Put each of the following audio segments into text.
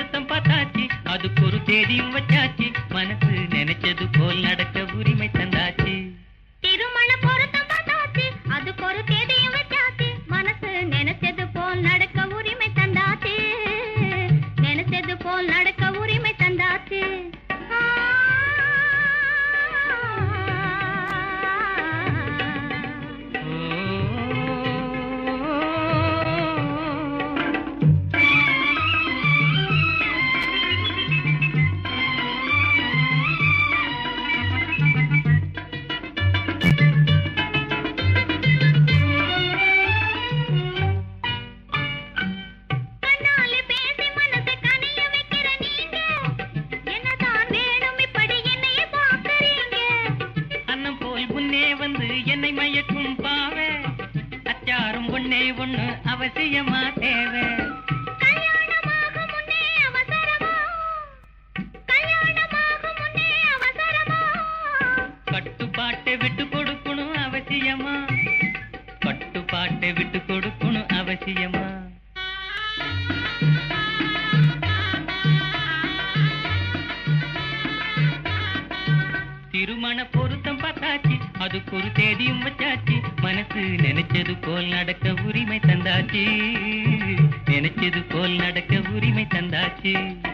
பொருத்தம் பார்த்தாச்சு அதுக்கு ஒரு தேதியும் வச்சாச்சு மனசு நினைச்சது போல் நடக்க உரிமை தந்தாச்சு திருமண பொருத்தம் பார்த்தாச்சு அதுக்கு ஒரு தேதியும் வச்சாச்சு மனசு நினைச்சது போல் நடக்க உரிமை தந்தாச்சு நினைச்சது போல் நடக்க உரிமை தந்தாச்சு ஆ. கண்ணால பேசி மனசை கனிய வைக்கிற நீங்க என்னதான் வேணும் இப்படி என்னைய பார்க்கறீங்க அன்னம் போல் முன்னே வந்து என்னை மயக்கும் பாவே அச்சாரும் ஒன்னே ஒண்ணு அவசியமா தேவை கல்யாணமாகும் முன்னே அவசரமா கல்யாணமாகும் முன்னே அவசரமா கட்டுப்பாட்டை விட்டு கொடுக்கணும் அவசியமா கட்டுப்பாட்டை விட்டு கொடுக்கணும் அவசியமா திருமண பொருத்தம் பார்த்தாச்சு அதுக்கு ஒரு தேதியும் வச்சாச்சு மனசு நினைச்சது போல் நடக்க உரிமை தந்தாச்சு நினைச்சது போல் நடக்க உரிமை தந்தாச்சு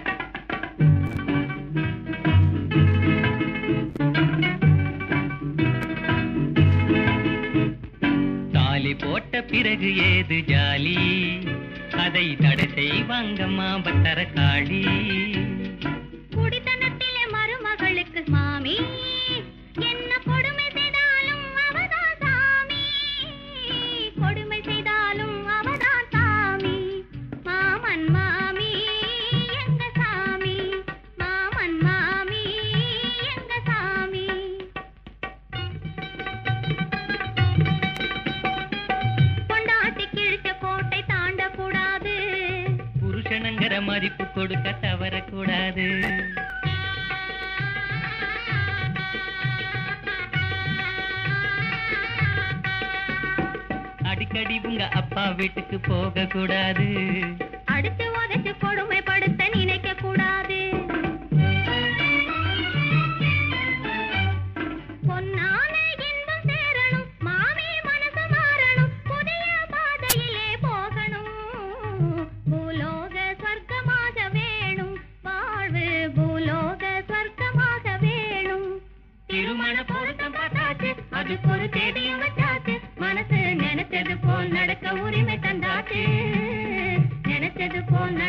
தாலி போட்ட பிறகு ஏது ஜாலி அதை தடை செய்வாங்கம்மா பத்தர காளி குடித்தனத்திலே மருமகளுக்கு மாமி என்ன கொடுமை செய்தாலும் அவதான் சாமி கொடுமை செய்தாலும் அவதான் சாமி மாமன் மாமி எங்க சாமி மாமன் மாமி எங்க சாமி பொண்டாட்டி கிழிச்ச கோட்டை தாண்டக்கூடாது புருஷனுங்கிற மதிப்பு கொடுக்க தவறக்கூடாது அடிக்கடி உங்க அப்பா வீட்டுக்கு போக கூடாது அடுத்து உதச்சு கொடுமைப்படுத்த நினைக்க கூடாது பொன்னான இன்பம் சேரணும் மாமி மனசு மாறணும் புதிய பாதையிலே போகணும் பூலோக சொர்க்கமாக வேணும் வாழ்வு பூலோக சொர்க்கமாக வேணும் திருமண பொருத்தம் பார்த்தாச்சு அதுக்கு ஒரு தேதியும் வச்சாச்சு மனசு நினைச்சது போல் நடக்க உரிமை தந்தாச்சு நினைச்சது போல்